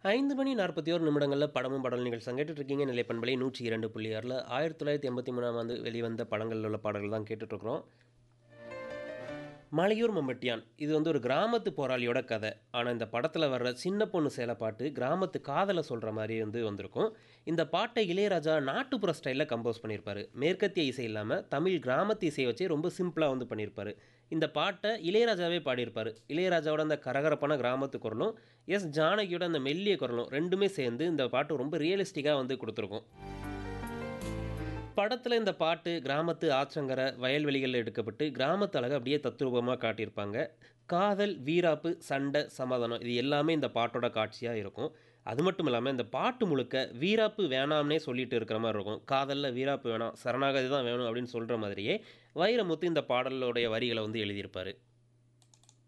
ஐந்து மணி நாற்பத்தி ஓரு நிமிடங்களில் படமும் பாடல் நிகழ்ச்சி கேட்டுட்டு இருக்கீங்க நிலைப்பண்பலை நூற்றி இரண்டு புள்ளி ஆறில் ஆயிரத்தி தொள்ளாயிரத்தி எண்பத்தி மூணாம் ஆண்டு வெளிவந்த படங்களில் உள்ள பாடல்கள் தான் கேட்டுட்ருக்குறோம் மலையூர் மம்பட்டியான் இது வந்து ஒரு கிராமத்து போராளியோட கதை ஆனால் இந்த படத்தில் வர்ற சின்ன பொண்ணு சேலை பாட்டு கிராமத்து காதலை சொல்கிற மாதிரி வந்து வந்திருக்கும் இந்த பாட்டை இளையராஜா நாட்டுப்புற ஸ்டைலில் கம்போஸ் பண்ணியிருப்பாரு மேற்கத்திய இசை இல்லாமல் தமிழ் கிராமத்து இசையை வச்சு ரொம்ப சிம்பிளாக வந்து பண்ணியிருப்பாரு இந்த பாட்டை இளையராஜாவே பாடியிருப்பார் இளையராஜாவோட அந்த கரகரப்பான கிராமத்து குரலும் எஸ் ஜானகியோட அந்த மெல்லிய குரலும் ரெண்டுமே சேர்ந்து இந்த பாட்டு ரொம்ப ரியலிஸ்டிக்காக வந்து கொடுத்துருக்கும் படத்தில் இந்த பாட்டு கிராமத்து ஆற்றங்கரை வயல்வெளிகளில் எடுக்கப்பட்டு கிராமத்து அழகை அப்படியே தத்ரூபமாக காட்டியிருப்பாங்க காதல் வீராப்பு சண்டை சமாதானம் இது எல்லாமே இந்த பாட்டோட காட்சியாக இருக்கும் அது மட்டும் இல்லாமல் இந்த பாட்டு முழுக்க வீராப்பு வேணாம்னே சொல்லிட்டு இருக்கிற மாதிரி இருக்கும் காதலில் வீராப்பு வேணாம் சரணாகதி தான் வேணும் அப்படின்னு சொல்கிற மாதிரியே வைரமுத்து இந்த பாடலோடைய வரிகளை வந்து எழுதியிருப்பார்